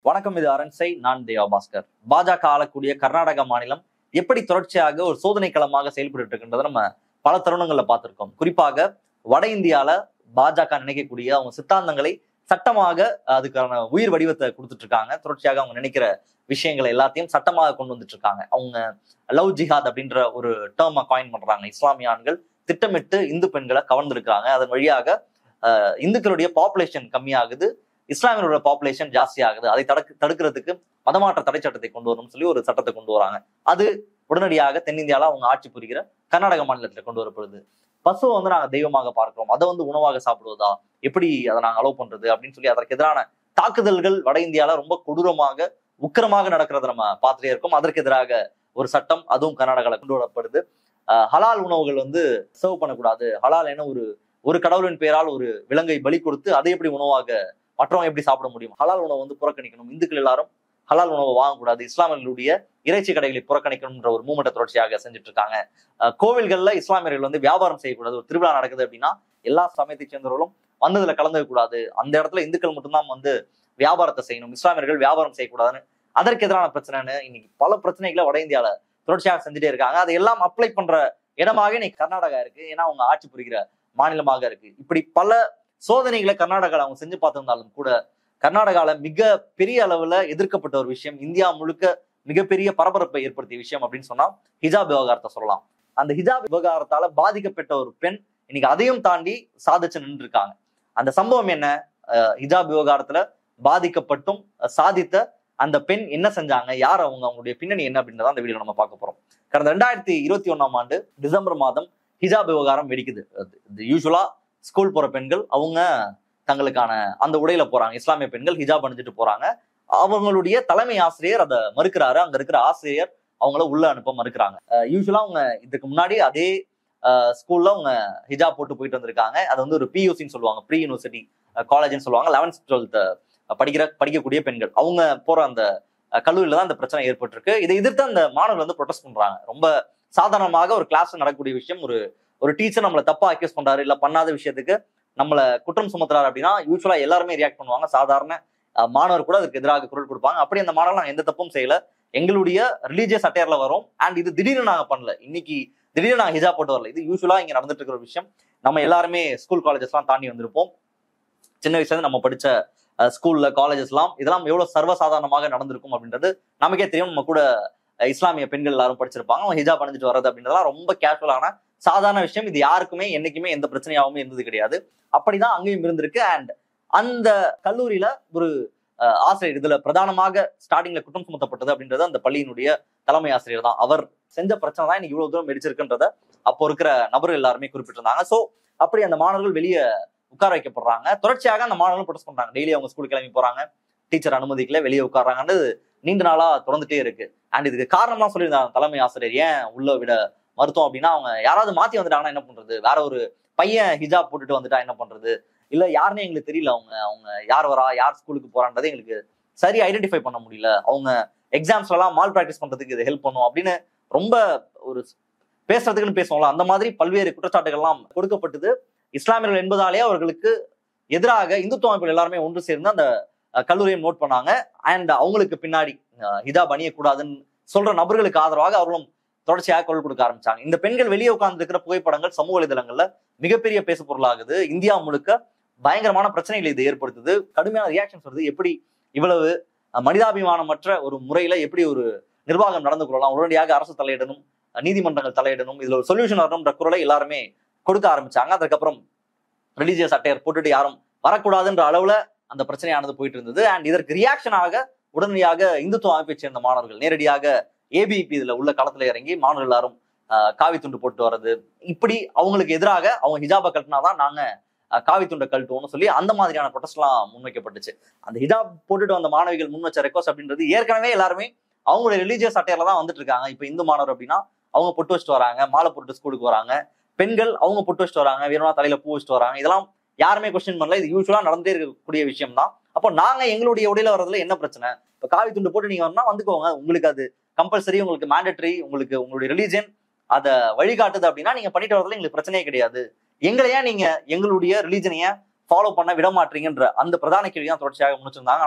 வணக்கம் இது அரண்சை நான் தேவா பாஸ்கர் பாஜக ஆளக்கூடிய கர்நாடக மாநிலம் எப்படி தொடர்ச்சியாக ஒரு சோதனை களமாக செயல்பட்டு இருக்கின்றதை நம்ம பல தருணங்கள்ல பார்த்திருக்கோம் குறிப்பாக வட இந்தியால பாஜக நினைக்கக்கூடிய அவங்க சித்தாந்தங்களை சட்டமாக அதுக்கான உயிர் வடிவத்தை கொடுத்துட்டு இருக்காங்க தொடர்ச்சியாக அவங்க நினைக்கிற விஷயங்களை எல்லாத்தையும் சட்டமாக கொண்டு வந்துட்டு இருக்காங்க அவங்க லவ் ஜிஹாத் அப்படின்ற ஒரு டேர்மை காயின் பண்றாங்க இஸ்லாமிய ஆண்கள் திட்டமிட்டு இந்து பெண்களை கவர்ந்திருக்காங்க அதன் வழியாக அஹ், இந்துக்களுடைய பாப்புலேஷன் கம்மியாகுது இஸ்லாமியர்களோட பாப்புலேஷன் ஜாஸ்தி ஆகுது அதை தடுக்க தடுக்கிறதுக்கு மதமாற்ற தடை சட்டத்தை கொண்டு வரணும்னு சொல்லி ஒரு சட்டத்தை கொண்டு வராங்க அது உடனடியாக தென்னிந்தியால அவங்க ஆட்சி புரிகிற கர்நாடக மாநிலத்துல கொண்டு வரப்படுது பசுவை வந்து நாங்க தெய்வமாக பார்க்கிறோம் அதை வந்து உணவாக சாப்பிடுவதா எப்படி அதை நாங்க அலோவ் பண்றது அப்படின்னு சொல்லி அதற்கு எதிரான தாக்குதல்கள் வட இந்தியால ரொம்ப கொடூரமாக உக்கிரமாக நடக்கிறத நம்ம பார்த்துட்டே இருக்கோம் அதற்கு எதிராக ஒரு சட்டம் அதுவும் கர்நாடகால கொண்டு வரப்படுது அஹ் ஹலால் உணவுகள் வந்து சர்வ் பண்ணக்கூடாது ஹலால் என ஒரு ஒரு கடவுளின் பெயரால் ஒரு விலங்கை பலி கொடுத்து அதை எப்படி உணவாக மற்றவங்க எப்படி சாப்பிட முடியும் ஹலால் உணவை வந்து புறக்கணிக்கணும் இந்துக்கள் எல்லாரும் ஹலால் உணவை வாங்கக்கூடாது இஸ்லாமியர்களுடைய இறைச்சி கடைகளை புறக்கணிக்கணும்ன்ற ஒரு மூமெண்ட்டை தொடர்ச்சியாக செஞ்சுட்டு இருக்காங்க அஹ் கோவில்கள்ல இஸ்லாமியர்கள் வந்து வியாபாரம் செய்யக்கூடாது ஒரு திருவிழா நடக்குது அப்படின்னா எல்லா சமயத்தை சேர்ந்தவர்களும் வந்ததுல கலந்துக்க கூடாது அந்த இடத்துல இந்துக்கள் மட்டும்தான் வந்து வியாபாரத்தை செய்யணும் இஸ்லாமியர்கள் வியாபாரம் செய்யக்கூடாதுன்னு அதற்கு எதிரான பிரச்சனைன்னு இன்னைக்கு பல பிரச்சனைகளை வட இந்தியால தொடர்ச்சியாக செஞ்சுட்டே இருக்காங்க அதை எல்லாம் அப்ளை பண்ற இடமாக இன்னைக்கு கர்நாடகா இருக்கு ஏன்னா அவங்க ஆட்சி புரிகிற மாநிலமாக இருக்கு இப்படி பல சோதனைகளை கர்நாடகால அவங்க செஞ்சு பார்த்திருந்தாலும் கூட கர்நாடகால மிக பெரிய அளவுல எதிர்க்கப்பட்ட ஒரு விஷயம் இந்தியா முழுக்க மிகப்பெரிய பரபரப்பை ஏற்படுத்திய விஷயம் அப்படின்னு சொன்னா ஹிஜாப் விவகாரத்தை சொல்லலாம் அந்த ஹிஜாப் விவகாரத்தால பாதிக்கப்பட்ட ஒரு பெண் இன்னைக்கு அதையும் தாண்டி சாதிச்சு நின்று இருக்காங்க அந்த சம்பவம் என்ன அஹ் ஹிஜாப் விவகாரத்துல பாதிக்கப்பட்டும் அஹ் சாதித்த அந்த பெண் என்ன செஞ்சாங்க யார் அவங்க அவங்களுடைய பின்னணி என்ன அப்படின்றத அந்த வீடியோ நம்ம பார்க்க போறோம் கடந்த ரெண்டாயிரத்தி இருபத்தி ஒண்ணாம் ஆண்டு டிசம்பர் மாதம் ஹிஜாப் விவகாரம் வெடிக்குது யூஸ்வலா ஸ்கூல் போற பெண்கள் அவங்க தங்களுக்கான அந்த உடையில போறாங்க இஸ்லாமிய பெண்கள் ஹிஜாப் அணிஞ்சிட்டு போறாங்க அவங்களுடைய தலைமை ஆசிரியர் அதை மறுக்கிறாரு அங்க இருக்கிற ஆசிரியர் அவங்கள உள்ள அனுப்ப மறுக்கிறாங்க யூஸ்வலா அவங்க இதுக்கு முன்னாடி அதே ஸ்கூல்ல அவங்க ஹிஜாப் போட்டு போயிட்டு வந்திருக்காங்க அது வந்து ஒரு பியூசின்னு சொல்லுவாங்க ப்ரீ யூனிவர்சிட்டி காலேஜ்னு சொல்லுவாங்க லெவன்த் டுவெல்த் படிக்கிற படிக்கக்கூடிய பெண்கள் அவங்க போற அந்த அஹ், கல்லூரியில தான் அந்த பிரச்சனை ஏற்பட்டிருக்கு இதை எதிர்த்து அந்த மாணவர்கள் வந்து ப்ரொடெஸ்ட் பண்றாங்க ரொம்ப சாதாரணமாக ஒரு கிளாஸ் நடக்கக்கூடிய விஷயம் ஒரு ஒரு டீச்சர் நம்மளை தப்பா அக்யூஸ் பண்றாரு இல்ல பண்ணாத விஷயத்துக்கு நம்மள குற்றம் சுமத்துறாரு அப்படின்னா யூஸ்வலா எல்லாருமே ரியாக்ட் பண்ணுவாங்க சாதாரண அஹ், மாணவர் கூட அதுக்கு எதிராக குரல் கொடுப்பாங்க அப்படி அந்த மாணவர் நாங்க எந்த தப்பும் செய்யல எங்களுடைய ரிலீஜியஸ் அட்டையர்ல வரும் அண்ட் இது திடீர்னு நாங்க பண்ணல இன்னைக்கு திடீர்னு நாங்க ஹிஜாப் போட்டு வரல இது யூஸ்வலா இங்க நடந்துட்டு இருக்கிற ஒரு விஷயம் நம்ம எல்லாருமே ஸ்கூல் காலேஜஸ்லாம் தாண்டி வந்திருப்போம் சின்ன வயசுல இருந்து நம்ம படிச்ச அஹ், ஸ்கூல்ல காலேஜஸ்லாம் இதெல்லாம் எவ்வளவு சர்வசாதாரணமாக நடந்திருக்கும் அப்படின்றது நமக்கே தெரியும் நம்ம கூட அஹ், இஸ்லாமிய பெண்கள் எல்லாரும் படிச்சிருப்பாங்க அவங்க ஹிஜாப் அணிஞ்சிட்டு வர்றது அப்படின்றதெல்லாம் ரொம்ப கேஷுவலான சாதாரண விஷயம் இது யாருக்குமே என்னைக்குமே எந்த பிரச்சனையாகவும் இருந்தது கிடையாது அப்படிதான் அங்கேயும் இருந்திருக்கு அண்ட் அந்த கல்லூரியில ஒரு அஹ், ஆசிரியர் இதுல பிரதானமாக ஸ்டார்டிங்ல குற்றம் சுமத்தப்பட்டது அப்படின்றது அந்த பள்ளியினுடைய தலைமை ஆசிரியர் தான் அவர் செஞ்ச பிரச்சனை தான் இன்னைக்கு இவ்வளவு தூரம் வெடிச்சிருக்குன்றத அப்போ இருக்கிற நபர்கள் எல்லாருமே குறிப்பிட்டிருந்தாங்க சோ அப்படி அந்த மாணவர்கள் வெளியே உட்கார வைக்கப்படுறாங்க தொடர்ச்சியாக அந்த மாணவர்களும் ப்ரொடெஸ்ட் பண்றாங்க டெய்லி அவங்க ஸ்கூல் கிளம்பி போறாங்க டீச்சர் அனுமதிக்கல வெளியே உட்கார்றாங்கன்றது நீண்ட நாளா தொடர்ந்துட்டே இருக்கு அண்ட் இதுக்கு காரணம்லாம் சொல்லியிருந்தாங்க தலைமை ஆசிரியர் ஏன் உள்ள விட மருத்துவம் அப்படின்னா அவங்க யாராவது மாத்தி வந்துட்டாங்கன்னா என்ன பண்றது வேற ஒரு பையன் ஹிஜாப் போட்டுட்டு வந்துட்டா என்ன பண்றது இல்ல யாருன்னே எங்களுக்கு தெரியல அவங்க அவங்க யார் வரா யார் ஸ்கூலுக்கு போறான்றதை எங்களுக்கு சரி ஐடென்டிஃபை பண்ண முடியல அவங்க எக்ஸாம்ஸ்ல எல்லாம் மால் ப்ராக்டிஸ் பண்றதுக்கு இது ஹெல்ப் பண்ணும் அப்படின்னு ரொம்ப ஒரு பேசுறதுக்குன்னு பேசுவோம்ல அந்த மாதிரி பல்வேறு குற்றச்சாட்டுகள்லாம் கொடுக்கப்பட்டது இஸ்லாமியர்கள் என்பதாலே அவர்களுக்கு எதிராக இந்துத்துவ அமைப்புகள் எல்லாருமே ஒன்று சேர்ந்து அந்த அஹ், கல்லூரியை நோட் பண்ணாங்க அண்ட் அவங்களுக்கு பின்னாடி அஹ், ஹிஜாப் அணியக்கூடாதுன்னு சொல்ற நபர்களுக்கு ஆதரவாக அவர்களும் தொடர்ச்சியாக குரல் கொடுக்க ஆரம்பிச்சாங்க இந்த பெண்கள் வெளியே உட்கார்ந்து இருக்கிற புகைப்படங்கள் சமூக வலைதளங்கள்ல மிகப்பெரிய பேசு பொருளாகுது இந்தியா முழுக்க பயங்கரமான பிரச்சனைகளை இது ஏற்படுத்துது கடுமையான ரியாக்ஷன்ஸ் வருது எப்படி இவ்வளவு அஹ், மனிதாபிமானமற்ற ஒரு முறையில எப்படி ஒரு நிர்வாகம் நடந்து கொள்ளலாம் உடனடியாக அரசு தலையிடணும் அஹ், நீதிமன்றங்கள் தலையிடணும் இதுல ஒரு சொல்யூஷன் வரணும்ன்ற குரலை எல்லாருமே கொடுக்க ஆரம்பிச்சாங்க அதுக்கப்புறம் ரிலீஜியஸ் அட்டையர் போட்டுட்டு யாரும் வரக்கூடாதுன்ற அளவுல அந்த பிரச்சனையானது போயிட்டு இருந்தது அண்ட் இதற்கு ரியாக்ஷனாக உடனடியாக இந்துத்துவ அமைப்பை சேர்ந்த மாணவர்கள் நேரடியாக ஏபிபி இதுல உள்ள களத்துல இறங்கி மாணவர்கள் எல்லாரும் ஆஹ், காவி துண்டு போட்டு வர்றது இப்படி அவங்களுக்கு எதிராக அவங்க ஹிஜாபை கட்டினாதான் நாங்க ஆஹ், காவி துண்டை கழட்டுவோம்னு சொல்லி அந்த மாதிரியான ப்ரொடெஸ்ட்லாம் முன்வைக்கப்பட்டுச்சு அந்த ஹிஜாப் போட்டுட்டு வந்த மாணவிகள் முன் வச்ச ரெக்வஸ்ட் அப்படின்றது ஏற்கனவே எல்லாருமே அவங்களுடைய ரிலீஜியஸ் அட்டையில தான் வந்துட்டு இருக்காங்க இப்ப இந்து மாணவர் அப்படின்னா அவங்க பொட்டு வச்சுட்டு வராங்க மாலை போட்டு ஸ்கூலுக்கு வராங்க பெண்கள் அவங்க பொட்டு வச்சுட்டு வராங்க வேணும்னா தலையில பூ வச்சுட்டு வராங்க இதெல்லாம் யாருமே கொஸ்டின் பண்ணல இது யூஸ்வலா நடந்தே இருக்கக்கூடிய விஷயம் தான் அப்போ நாங்க எங்களுடைய உடையில வர்றதுல என்ன பிரச்சனை இப்ப காவி துண்டு போட்டு நீங்க வரணும்னா வந்துக்கோங்க உங்களுக்கு அது கம்பல்சரி உங்களுக்கு மேண்டட்ரி உங்களுக்கு உங்களுடைய ரிலீஜன் அதை வழிகாட்டுது அப்படின்னா நீங்க பண்ணிட்டு வரதுல எங்களுக்கு பிரச்சனையே கிடையாது எங்களை ஏன் நீங்க எங்களுடைய ரிலீஜனைய ஃபாலோ பண்ண விட மாட்டீங்கன்ற அந்த பிரதான கேள்வி தான் தொடர்ச்சியாக முடிச்சிருந்தாங்க ஆனா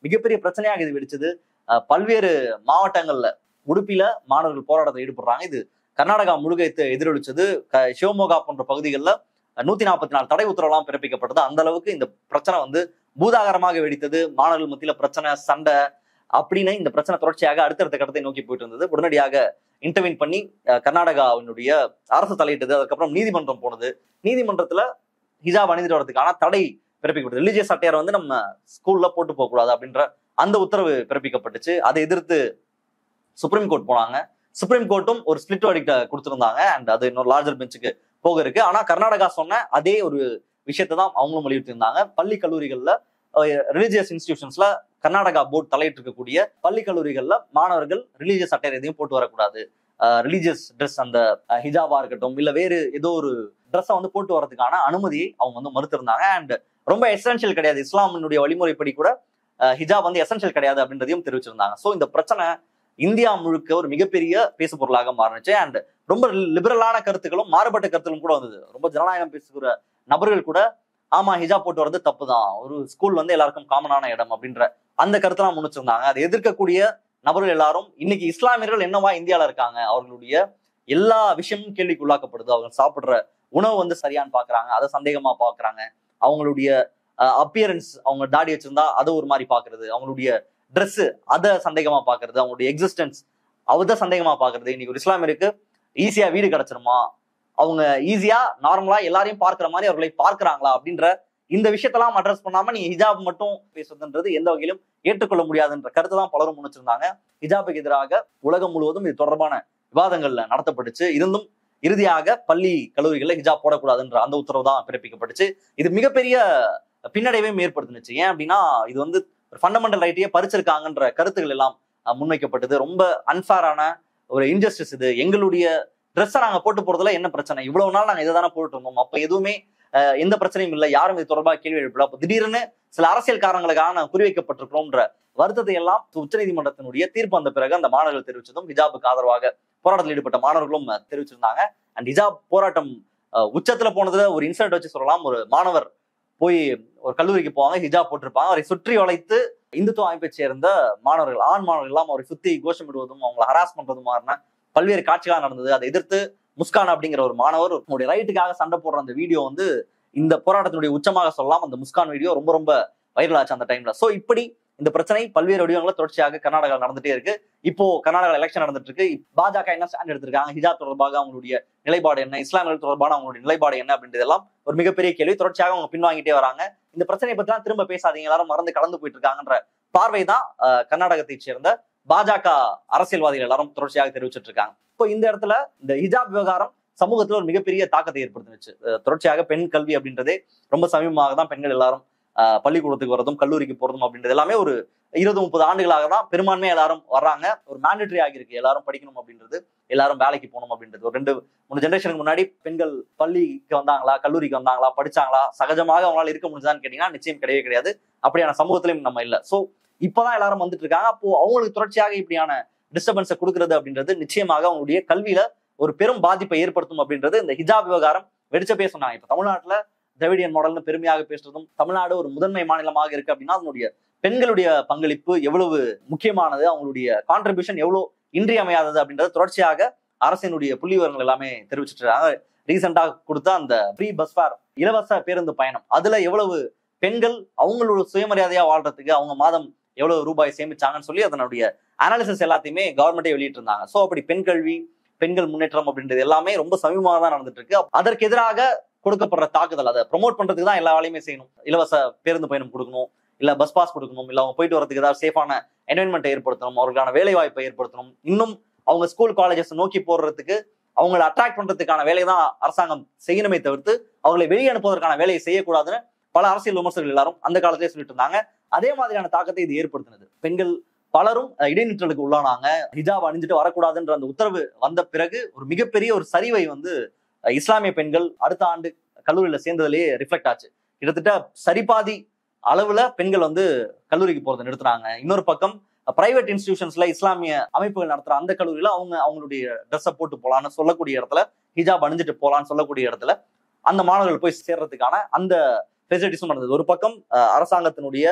மிகப்பெரிய பிரச்சனையாக இது வெடிச்சது அஹ் பல்வேறு மாவட்டங்கள்ல உடுப்பில மாணவர்கள் போராட்டத்தில் ஈடுபடுறாங்க இது கர்நாடகா முழுக்க எத்து- எதிரொலிச்சது க- சிவமோகா போன்ற பகுதிகளில் நூத்தி நாற்பத்தி நாலு தடை உத்தரவுலாம் பிறப்பிக்கப்பட்டது அந்த அளவுக்கு இந்த பிரச்சனை வந்து பூதாகரமாக வெடித்தது மாணவர்கள் மத்தியில பிரச்சனை சண்டை அப்படின்னு இந்த பிரச்சனை தொடர்ச்சியாக அடுத்தடுத்த கட்டத்தை நோக்கி போயிட்டு இருந்தது உடனடியாக இன்டர்வின் பண்ணி அஹ், கர்நாடகாவினுடைய அரசு தலையிட்டது அதுக்கப்புறம் நீதிமன்றம் போனது நீதிமன்றத்துல ஹிஜாப் அணிந்துட்டு வரதுக்கான தடை பிறப்பிக்கப்பட்டது ரிலீஜியஸ் அட்டையர் வந்து நம்ம ஸ்கூல்ல போட்டு போக கூடாது அப்படின்ற அந்த உத்தரவு பிறப்பிக்கப்பட்டுச்சு அதை எதிர்த்து சுப்ரீம் கோர்ட் போனாங்க சுப்ரீம் கோர்ட்டும் ஒரு ஸ்பிளிட் வடிக்ட கொடுத்திருந்தாங்க அண்ட் அது இன்னொரு லார்ஜர் பெஞ்சுக்கு போக இருக்கு ஆனா கர்நாடகா சொன்ன அதே ஒரு விஷயத்தை தான் அவங்களும் வலியுறுத்தியிருந்தாங்க பள்ளி கல்லூரிகள்ல ரிலீஜியஸ் இன்ஸ்டிடியூஷன்ஸ்ல கர்நாடகா போர்டு தலையிட்டு இருக்கக்கூடிய பள்ளி கல்லூரிகள்ல மாணவர்கள் ரிலீஜியஸ் அட்டையர் எதையும் போட்டு வரக்கூடாது ரிலீஜியஸ் ட்ரெஸ் அந்த அஹ், ஹிஜாபா இருக்கட்டும் இல்ல வேறு ஏதோ ஒரு ட்ரெஸ்ஸை வந்து போட்டு வரதுக்கான அனுமதியை அவங்க வந்து மறுத்திருந்தாங்க அண்ட் ரொம்ப எசென்ஷியல் கிடையாது இஸ்லாமினுடைய வழிமுறைப்படி கூட அஹ், ஹிஜாப் வந்து எசென்ஷியல் கிடையாது அப்படின்றதையும் தெரிவிச்சிருந்தாங்க ஸோ இந்த பிரச்சனை இந்தியா முழுக்க ஒரு மிகப்பெரிய பேசு பொருளாக மாறுனுச்சு அண்ட் ரொம்ப லிபரலான கருத்துக்களும் மாறுபட்ட கருத்துக்களும் கூட வந்தது ரொம்ப ஜனநாயகம் பேசுகிற நபர்கள் கூட ஆமா ஹிஜாப் போட்டு வர்றது தப்பு தான் ஒரு ஸ்கூல் வந்து எல்லாருக்கும் காமனான இடம் அப்படின்ற அந்த கருத்தெல்லாம் முன்னிச்சிருந்தாங்க அதை எதிர்க்கக்கூடிய நபர்கள் எல்லாரும் இன்னைக்கு இஸ்லாமியர்கள் என்னவா இந்தியால இருக்காங்க அவர்களுடைய எல்லா விஷயமும் கேள்விக்குள்ளாக்கப்படுது அவங்க சாப்பிடுற உணவு வந்து சரியான்னு பாக்குறாங்க அதை சந்தேகமா பாக்குறாங்க அவங்களுடைய அப்பியரன்ஸ் அவங்க தாடி வச்சிருந்தா அதை ஒரு மாதிரி பாக்குறது அவங்களுடைய Dress அதை சந்தேகமா பாக்குறது அவங்களுடைய எக்ஸிஸ்டன்ஸ் அவத சந்தேகமா பாக்குறது இன்னைக்கு ஒரு இஸ்லாமியருக்கு ஈஸியா வீடு கிடைச்சிருமா அவங்க ஈஸியா நார்மலா எல்லாரையும் பார்க்கிற மாதிரி அவர்களை பார்க்கறாங்களா அப்படின்ற இந்த விஷயத்தெல்லாம் அட்ரஸ் பண்ணாம நீ ஹிஜாப் மட்டும் பேசுறதுன்றது எந்த வகையிலும் ஏற்றுக்கொள்ள முடியாதுன்ற கருத்து தான் பலரும் முன்னிச்சிருந்தாங்க ஹிஜாபுக்கு எதிராக உலகம் முழுவதும் இது தொடர்பான விவாதங்கள்ல நடத்தப்பட்டுச்சு இருந்தும் இறுதியாக பள்ளி கல்லூரிகளில் ஹிஜாப் போடக்கூடாதுன்ற அந்த உத்தரவு தான் பிறப்பிக்கப்பட்டுச்சு இது மிகப்பெரிய பின்னடைவையும் ஏற்படுத்துனுச்சு ஏன் அப்படின்னா இது வந்து ஒரு ஃபண்டமெண்டல் ரைட்டையே பறிச்சிருக்காங்கன்ற கருத்துக்கள் எல்லாம் அஹ், முன்வைக்கப்பட்டது ரொம்ப அன்ஃபேரான ஒரு இன்ஜஸ்டிஸ் இது எங்களுடைய ட்ரெஸ்ஸை நாங்க போட்டு போறதுல என்ன பிரச்சனை இவ்வளவு நாள் நாங்க இதை தானே போட்டு இருந்தோம் அப்ப எதுவுமே அஹ், எந்த பிரச்சனையும் இல்லை யாரும் இது தொடர்பாக கேள்வி எழுப்பல அப்ப திடீர்னு சில அரசியல் காரணங்களுக்காக நாங்க குறிவைக்கப்பட்டிருக்கிறோம்ன்ற வருத்தத்தை எல்லாம் உச்சநீதிமன்றத்தினுடைய தீர்ப்பு வந்த பிறகு அந்த மாணவர்கள் தெரிவிச்சதும் ஹிஜாபுக்கு ஆதரவாக போராட்டத்தில் ஈடுபட்ட மாணவர்களும் அஹ், தெரிவிச்சிருந்தாங்க அண்ட் ஹிஜாப் போராட்டம் அஹ், உச்சத்துல போனதுல ஒரு இன்சிடென்ட் வச்சு சொல்லலாம் ஒரு மாணவர் போய் ஒரு கல்லூரிக்கு போவாங்க ஹிஜாப் போட்டிருப்பாங்க அவரை சுற்றி வளைத்து இந்துத்துவ அமைப்பை சேர்ந்த மாணவர்கள் ஆண் மாணவர்கள் எல்லாம் அவரை சுத்தி கோஷமிடுவதும் அவங்களை ஹராஸ் பண்றதுமான பல்வேறு காட்சிகளாக நடந்தது அதை எதிர்த்து முஸ்கான் அப்படிங்கிற ஒரு மாணவர் உங்களுடைய ரைட்டுக்காக சண்டை போடுற அந்த வீடியோ வந்து இந்த போராட்டத்தினுடைய உச்சமாக சொல்லலாம் அந்த முஸ்கான் வீடியோ ரொம்ப ரொம்ப வைரல் ஆச்சு அந்த டைம்ல சோ இப்படி இந்த பிரச்சனை பல்வேறு வடிவங்களில் தொடர்ச்சியாக கர்நாடகா நடந்துட்டே இருக்கு இப்போ கர்நாடகா எலெக்ஷன் நடந்துட்டு இருக்கு பாஜக என்ன ஸ்டாண்ட் எடுத்திருக்காங்க ஹிஜாப் தொடர்பாக அவங்களுடைய நிலைப்பாடு என்ன இஸ்லாமியர்கள் தொடர்பான அவங்களுடைய நிலைப்பாடு என்ன அப்படின்றதெல்லாம் ஒரு மிகப்பெரிய கேள்வி தொடர்ச்சியாக அவங்க பின்வாங்கிட்டே வராங்க இந்த பிரச்சனையை பத்தி தான் திரும்ப பேசாதீங்க எல்லாரும் மறந்து கலந்து போயிட்டு இருக்காங்கன்ற பார்வை தான் அஹ், கர்நாடகத்தை சேர்ந்த பாஜக அரசியல்வாதிகள் எல்லாரும் தொடர்ச்சியாக தெரிவிச்சிட்டு இருக்காங்க இப்போ இந்த இடத்துல இந்த ஹிஜாப் விவகாரம் சமூகத்துல ஒரு மிகப்பெரிய தாக்கத்தை ஏற்படுத்துனுச்சு அஹ், தொடர்ச்சியாக பெண் கல்வி அப்படின்றதே ரொம்ப சமீபமாக தான் பெண்கள் எல்லாரும் அஹ், பள்ளிக்கூடத்துக்கு வரதும் கல்லூரிக்கு போறதும் அப்படின்றது எல்லாமே ஒரு இருபது முப்பது ஆண்டுகளாக தான் பெரும்பான்மையா எல்லாரும் வர்றாங்க ஒரு மேண்டட்டரி ஆகியிருக்கு எல்லாரும் படிக்கணும் அப்படின்றது எல்லாரும் வேலைக்கு போகணும் அப்படின்றது ஒரு ரெண்டு மூணு ஜெனரேஷனுக்கு முன்னாடி பெண்கள் பள்ளிக்கு வந்தாங்களா கல்லூரிக்கு வந்தாங்களா படிச்சாங்களா சகஜமாக அவங்களால இருக்க முடிஞ்சான்னு கேட்டீங்கன்னா நிச்சயம் கிடையவே கிடையாது அப்படியான சமூகத்திலும் நம்ம இல்ல சோ இப்பதான் எல்லாரும் வந்துட்டு இருக்காங்க அப்போ அவங்களுக்கு தொடர்ச்சியாக இப்படியான டிஸ்டர்பன்ஸை கொடுக்கறது அப்படின்றது நிச்சயமாக அவங்களுடைய கல்வியில ஒரு பெரும் பாதிப்பை ஏற்படுத்தும் அப்படின்றது இந்த ஹிஜாப் விவகாரம் வெடிச்ச சொன்னாங்க இப்ப தமிழ்நாட்டுல திராவிடியன் மாடல்னு பெருமையாக பேசுறதும் தமிழ்நாடு ஒரு முதன்மை மாநிலமாக இருக்கு அப்படின்னா அதனுடைய பெண்களுடைய பங்களிப்பு எவ்வளவு முக்கியமானது அவங்களுடைய கான்ட்ரிபியூஷன் எவ்வளவு இன்றியமையாதது அப்படின்றது தொடர்ச்சியாக அரசினுடைய புள்ளி விவரங்கள் எல்லாமே தெரிவிச்சிட்டு இருக்காங்க ரீசெண்டா கொடுத்த அந்த ஃப்ரீ பஸ் ஃபேர் இலவச பேருந்து பயணம் அதுல எவ்வளவு பெண்கள் அவங்களோட சுயமரியாதையா வாழ்றதுக்கு அவங்க மாதம் எவ்வளவு ரூபாய் சேமிச்சாங்கன்னு சொல்லி அதனுடைய அனாலிசிஸ் எல்லாத்தையுமே கவர்மெண்டே வெளியிட்டு இருந்தாங்க சோ அப்படி பெண் கல்வி பெண்கள் முன்னேற்றம் அப்படின்றது எல்லாமே ரொம்ப சமீபமாக தான் நடந்துட்டு இருக்கு அதற்கு எதிராக கொடுக்கப்படுற தாக்குதல் அதை ப்ரொமோட் பண்றதுக்கு தான் எல்லா வேலையுமே செய்யணும் இலவச பேருந்து பயணம் கொடுக்கணும் இல்ல பஸ் பாஸ் கொடுக்கணும் இல்ல அவங்க போயிட்டு வரதுக்கு ஏதாவது சேஃபான என்வரன்மெண்ட்டை ஏற்படுத்தணும் அவர்களுக்கான வேலை வாய்ப்பை ஏற்படுத்தணும் இன்னும் அவங்க ஸ்கூல் காலேஜஸ் நோக்கி போடுறதுக்கு அவங்களை அட்ராக்ட் பண்றதுக்கான வேலையை தான் அரசாங்கம் செய்யணுமே தவிர்த்து அவங்களை வெளியே அனுப்புவதற்கான வேலையை செய்யக்கூடாதுன்னு பல அரசியல் விமர்சகர்கள் எல்லாரும் அந்த காலத்திலே சொல்லிட்டு இருந்தாங்க அதே மாதிரியான தாக்கத்தை இது ஏற்படுத்தினது பெண்கள் பலரும் அஹ், இடைநிற்றலுக்கு உள்ளானாங்க ஹிஜாப் அணிஞ்சிட்டு வரக்கூடாதுன்ற அந்த உத்தரவு வந்த பிறகு ஒரு மிகப்பெரிய ஒரு சரிவை வந்து அஹ், இஸ்லாமிய பெண்கள் அடுத்த ஆண்டு கல்லூரியில சேர்ந்ததுலயே ரிஃப்ளெக்ட் ஆச்சு கிட்டத்தட்ட சரிபாதி அளவுல பெண்கள் வந்து கல்லூரிக்கு போறதை நிறுத்துறாங்க இன்னொரு பக்கம் பிரைவேட் இன்ஸ்டிடியூஷன்ஸ்ல இஸ்லாமிய அமைப்புகள் நடத்துற அந்த கல்லூரியில அவங்க அவங்களுடைய ட்ரெஸ்ஸை போட்டு போலான்னு சொல்லக்கூடிய இடத்துல ஹிஜாப் அணிஞ்சிட்டு போலான்னு சொல்லக்கூடிய இடத்துல அந்த மாணவர்கள் போய் சேர்றதுக்கான அந்த ஃபெசிலிட்டிஸும் நடந்தது ஒரு பக்கம் அஹ், அரசாங்கத்தினுடைய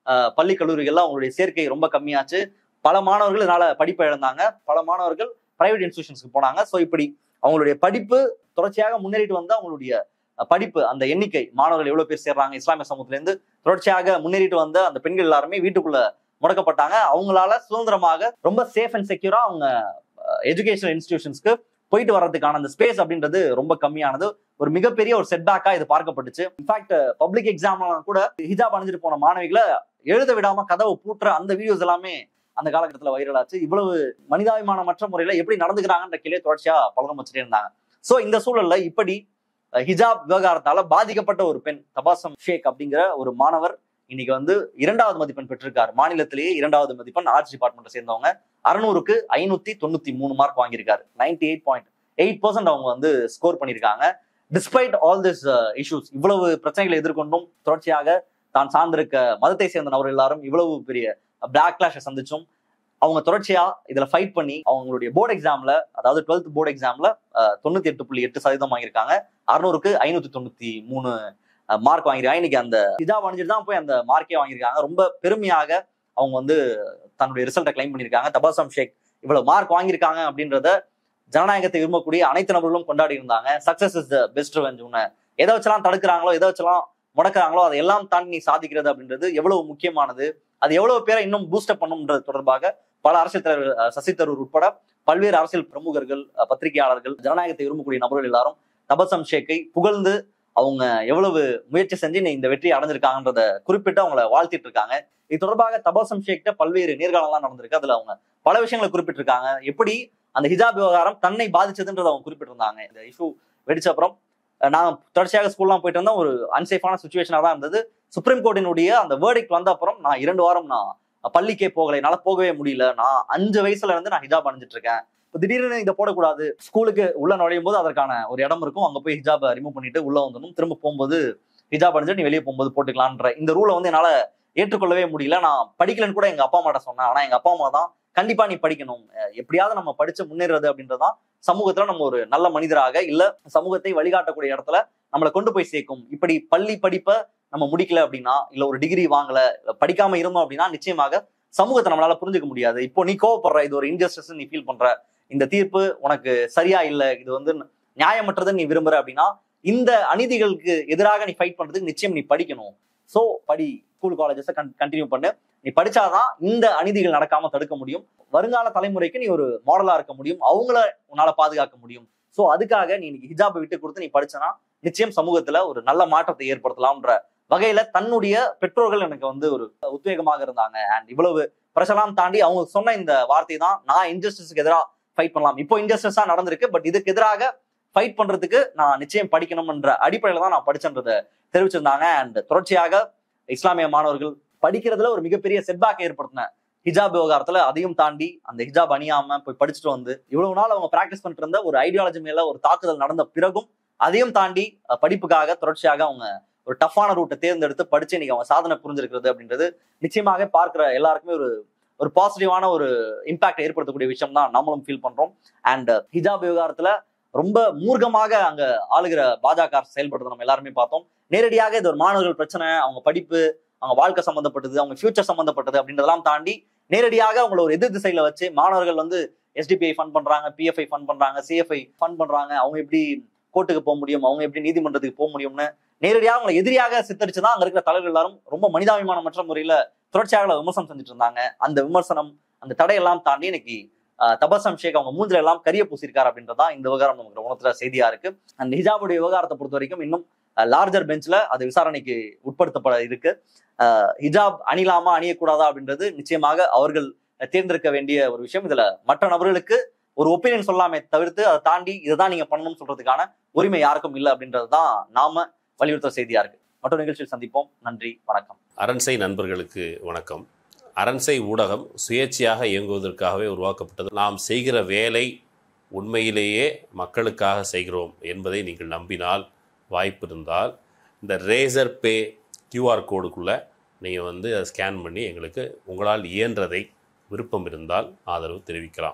அஹ், பள்ளி கல்லூரிகள்ல அவங்களுடைய சேர்க்கை ரொம்ப கம்மியாச்சு பல மாணவர்கள் இதனால படிப்பை இழந்தாங்க பல மாணவர்கள் பிரைவேட் இன்ஸ்டிடியூஷன்ஸ்க்கு போனாங்க ஸோ இப்படி அவங்களுடைய படிப்பு தொடர்ச்சியாக முன்னேறிட்டு வந்து அவங்களுடைய அஹ், படிப்பு அந்த எண்ணிக்கை மாணவர்கள் எவ்வளவு பேர் சேர்றாங்க இஸ்லாமிய சமூகத்துல இருந்து தொடர்ச்சியாக முன்னேறிட்டு வந்த அந்த பெண்கள் எல்லாருமே வீட்டுக்குள்ள முடக்கப்பட்டாங்க அவங்களால சுதந்திரமாக ரொம்ப சேஃப் அண்ட் செக்யூரா அவங்க எஜுகேஷனல் இன்ஸ்டிடியூஷன்ஸ்க்கு போயிட்டு வர்றதுக்கான அந்த ஸ்பேஸ் அப்படின்றது ரொம்ப கம்மியானது ஒரு மிகப்பெரிய ஒரு செட்பேக்கா இது பார்க்கப்பட்டுச்சு இன்ஃபேக்ட் பப்ளிக் எக்ஸாம்லாம் கூட ஹிஜாப் அணிஞ்சிட்டு போன மாணவிகளை எழுத விடாம கதவை பூட்டுற அந்த வீடியோஸ் எல்லாமே அந்த காலகட்டத்தில் வைரல் ஆச்சு இவ்வளவு மனிதாபிமானமற்ற முறையில எப்படி நடந்துக்கிறாங்கன்ற கேள்வியை தொடர்ச்சியா பலரும் வச்சுட்டே இருந்தாங்க சோ இந்த சூழல்ல இப்படி அஹ், ஹிஜாப் விவகாரத்தால பாதிக்கப்பட்ட ஒரு பெண் தபாசம் ஷேக் அப்படிங்கிற ஒரு மாணவர் இன்னைக்கு வந்து இரண்டாவது மதிப்பெண் பெற்றிருக்காரு மாநிலத்திலேயே இரண்டாவது மதிப்பெண் ஆர்ட்ஸ் டிபார்ட்மெண்ட்டை சேர்ந்தவங்க அறுநூறுக்கு ஐநூத்தி தொண்ணூத்தி மூணு மார்க் வாங்கியிருக்காரு ninety eight point eight percent அவங்க வந்து ஸ்கோர் பண்ணியிருக்காங்க டிஸ்பைட் ஆல் திஸ் இஷ்யூஸ் இவ்வளவு பிரச்சனைகளை எதிர்கொண்டும் தொடர்ச்சியாக தான் சார்ந்திருக்க மதத்தை சேர்ந்த நபர் எல்லாரும் இவ்வளவு பெரிய பேக்லாஷை சந்திச்சும் அவங்க தொடர்ச்சியா இதுல ஃபைட் பண்ணி அவங்களுடைய போர்டு எக்ஸாம்ல அதாவது டுவெல்த் போர்டு எக்ஸாம்ல தொண்ணூத்தி எட்டு புள்ளி எட்டு சதவீதம் வாங்கியிருக்காங்க அறுநூறுக்கு ஐநூத்தி தொண்ணூத்தி மூணு மார்க் வாங்கியிருக்காங்க இன்னைக்கு அந்த இதா அணிஞ்சிட்டு தான் போய் அந்த மார்க்கே வாங்கியிருக்காங்க ரொம்ப பெருமையாக அவங்க வந்து தன்னுடைய ரிசல்ட்டை கிளைம் பண்ணியிருக்காங்க தபாசம் ஷேக் இவ்வளவு மார்க் வாங்கியிருக்காங்க அப்படின்றத ஜனநாயகத்தை விரும்பக்கூடிய அனைத்து நபர்களும் கொண்டாடி இருந்தாங்க success is the best revenge உன்னை எதை வச்செல்லாம் தடுக்கிறாங்களோ எதை வச்செல்லாம் முடக்கிறாங்களோ அதை எல்லாம் தாண்டி நீ சாதிக்கிறது அப்படின்றது எவ்வளவு முக்கியமானது அது எவ்வளவு பேரை இன்னும் பூஸ்டப் பண்ணும்ன்றது தொடர்பாக பல அரசியல் தலைவர் அஹ், சசி தரூர் உட்பட பல்வேறு அரசியல் பிரமுகர்கள் அஹ், பத்திரிகையாளர்கள் ஜனநாயகத்தை விரும்பக்கூடிய நபர்கள் எல்லாரும் தபசம் ஷேக்கை புகழ்ந்து அவங்க எவ்வளவு முயற்சி செஞ்சு நீ இந்த வெற்றியை அடைஞ்சிருக்காங்கன்றத குறிப்பிட்டு அவங்கள வாழ்த்திட்டு இருக்காங்க இது தொடர்பாக தபாசம் ஷேக்கிட்ட பல்வேறு நேர்காணலாம் நடந்திருக்கு அதுல அவங்க பல விஷயங்களை குறிப்பிட்டிருக்காங்க எப்படி அந்த ஹிஜாப் விவகாரம் தன்னை பாதிச்சதுன்றதை அவங்க குறிப்பிட்டிருந்தாங்க இந்த இஷ்யூ வெடிச்ச அப்புறம் அஹ், நான் தொடர்ச்சியாக ஸ்கூல்லாம் போயிட்டு இருந்தேன் ஒரு அன்சேஃபான சுச்சுவேஷனாக தான் இருந்தது சுப்ரீம் கோர்ட்டினுடைய அந்த வேர்டிக் வந்த அப்புறம் நான் இரண்டு வாரம் நான் பள்ளிக்கே போகலை என்னால போகவே முடியல நான் அஞ்சு வயசுல இருந்து நான் ஹிஜாப் அணிஞ்சிட்டு இருக்கேன் இப்போ திடீர்னு இதை போடக்கூடாது ஸ்கூலுக்கு உள்ள நுழையும் போது அதற்கான ஒரு இடம் இருக்கும் அங்க போய் ஹிஜாபை ரிமூவ் பண்ணிட்டு உள்ள வந்துடணும் திரும்ப போகும்போது ஹிஜாப் அணிஞ்சிட்டு நீ வெளியே போகும்போது போட்டுக்கலான்ற இந்த ரூலை வந்து என்னால ஏற்றுக்கொள்ளவே முடியல நான் படிக்கலன்னு கூட எங்க அப்பா அம்மாட்ட சொன்னேன் ஆனா எங்க அப்பா அம்மா தான் கண்டிப்பா நீ படிக்கணும் அஹ் எப்படியாவது நம்ம படிச்சு முன்னேறது அப்படின்றதான் சமூகத்துல நம்ம ஒரு நல்ல மனிதராக இல்ல சமூகத்தை வழிகாட்டக்கூடிய இடத்துல நம்மளை கொண்டு போய் சேர்க்கும் இப்படி பள்ளி படிப்பை நம்ம முடிக்கல அப்படின்னா இல்ல ஒரு டிகிரி வாங்கல இல்ல படிக்காம இருந்தோம் அப்படின்னா நிச்சயமாக சமூகத்தை நம்மளால புரிஞ்சுக்க முடியாது இப்போ நீ கோவப்படுற இது ஒரு இன்ஜஸ்டிஸ் நீ ஃபீல் பண்ற இந்த தீர்ப்பு உனக்கு சரியா இல்ல இது வந்து நியாயமற்றதுன்னு நீ விரும்புற அப்படின்னா இந்த அநீதிகளுக்கு எதிராக நீ ஃபைட் பண்றதுக்கு நிச்சயம் நீ படிக்கணும் சோ படி ஸ்கூல் காலேஜஸ் கண்டினியூ பண்ணு நீ படிச்சாதான் இந்த அநீதிகள் நடக்காம தடுக்க முடியும் வருங்கால தலைமுறைக்கு நீ ஒரு மாடலா இருக்க முடியும் அவங்கள உன்னால பாதுகாக்க முடியும் சோ அதுக்காக நீ இன்னைக்கு ஹிஜாபை விட்டு கொடுத்து நீ படிச்சனா நிச்சயம் சமூகத்துல ஒரு நல்ல மாற்றத்தை ஏற்படுத்தலாம்ன்ற வகையில தன்னுடைய பெற்றோர்கள் எனக்கு வந்து ஒரு உத்வேகமாக இருந்தாங்க அண்ட் இவ்வளவு பிரச்சலாம் தாண்டி அவங்க சொன்ன இந்த வார்த்தை தான் நான் இன்ஜஸ்டிஸ்க்கு எதிராக ஃபைட் பண்ணலாம் இப்போ இன்ஜஸ்டிஸா நடந்திருக்கு பட் இதுக்கு எதிராக ஃபைட் பண்றதுக்கு நான் நிச்சயம் படிக்கணும்ன்ற அடிப்படையில தான் நான் படிச்சேன்றதை தெரிவிச்சிருந்தாங்க அண்ட் தொடர்ச்சியாக இஸ்லாமிய மாணவர்கள் படிக்கிறதுல ஒரு மிகப்பெரிய செட்பேக் ஏற்படுத்தின ஹிஜாப் விவகாரத்துல அதையும் தாண்டி அந்த ஹிஜாப் அணியாம போய் படிச்சுட்டு வந்து இவ்வளவு நாள் அவங்க பிராக்டிஸ் பண்ணிட்டு இருந்த ஒரு ஐடியாலஜி மேல ஒரு தாக்குதல் நடந்த பிறகும் அதையும் தாண்டி அஹ், படிப்புக்காக தொடர்ச்சியாக அவங்க ஒரு டஃப்பான ரூட்டை தேர்ந்தெடுத்து படிச்சு இன்னைக்கு அவங்க சாதனை புரிஞ்சிருக்கிறது அப்படின்றது நிச்சயமாக பார்க்கிற எல்லாருக்குமே ஒரு ஒரு பாசிட்டிவான ஒரு இம்பாக்ட் ஏற்படுத்தக்கூடிய விஷயம் தான் நம்மளும் ஃபீல் பண்றோம் அண்ட் ஹிஜாப் விவகாரத்துல ரொம்ப மூர்க்கமாக அங்க ஆளுகிற பாஜக அரசு செயல்படுறதை நம்ம எல்லாருமே பார்த்தோம் நேரடியாக இது ஒரு மாணவர்கள் பிரச்சனை அவங்க படிப்பு அவங்க வாழ்க்கை சம்பந்தப்பட்டது அவங்க ஃபியூச்சர் சம்பந்தப்பட்டது அப்படின்றதெல்லாம் தாண்டி நேரடியாக அவங்கள ஒரு எதிர் திசையில வச்சு மாணவர்கள் வந்து எஸ்டிபிஐ ஃபண்ட் பண்றாங்க பிஎஃப்ஐ ஃபண்ட் பண்றாங்க சிஎஃப்ஐ ஃபண்ட் பண்றாங்க அவங்க எப்படி கோர்ட்டுக்கு போக முடியும் அவங்க எப்படி நீதிமன்றத்துக்கு போக முடியும்னு நேரடியாக அவங்களை எதிரியாக சித்தரிச்சுதான் அங்க இருக்கிற தலைவர்கள் எல்லாரும் ரொம்ப மனிதாபிமானமற்ற முறையில தொடர்ச்சியாக விமர்சனம் செஞ்சுட்டு இருந்தாங்க அந்த விமர்சனம் அந்த தடையெல்லாம் தாண்டி இன்னைக்கு ஆஹ், தபசம் ஷேக் அவங்க மூஞ்சில எல்லாம் கரிய பூசிருக்காரு அப்படின்றதா இந்த விவகாரம் நமக்கு உணர்த்துற செய்தியா இருக்கு அந்த ஹிஜாபுடைய விவகாரத்தை பொறுத்த வரைக்கும் இன்னும் லார்ஜர் பெஞ்ச்ல அது விசாரணைக்கு உட்படுத்தப்பட இருக்கு ஆஹ், ஹிஜாப் அணிலாமா அணியக்கூடாதா அப்படின்றது நிச்சயமாக அவர்கள் தேர்ந்தெடுக்க வேண்டிய ஒரு விஷயம் இதுல மற்ற நபர்களுக்கு ஒரு ஒப்பீனியன் சொல்லாமே தவிர்த்து அதை தாண்டி இதுதான் நீங்க பண்ணணும்னு சொல்றதுக்கான உரிமை யாருக்கும் இல்லை அப்படின்றது தான் நாம வலியுறுத்துற செய்தியா இருக்கு மற்றொரு நிகழ்ச்சியில் சந்திப்போம் நன்றி வணக்கம் அரண்சை நண்பர்களுக்கு வணக்கம் அரண்சை ஊடகம் சுயேட்சையாக இயங்குவதற்காகவே உருவாக்கப்பட்டது நாம் செய்கிற வேலை உண்மையிலேயே மக்களுக்காக செய்கிறோம் என்பதை நீங்கள் நம்பினால் வாய்ப்பு இருந்தால் இந்த ரேசர் பே கியூஆர் கோடுக்குள்ளே நீங்கள் வந்து அதை ஸ்கேன் பண்ணி எங்களுக்கு உங்களால் இயன்றதை விருப்பம் இருந்தால் ஆதரவு தெரிவிக்கலாம்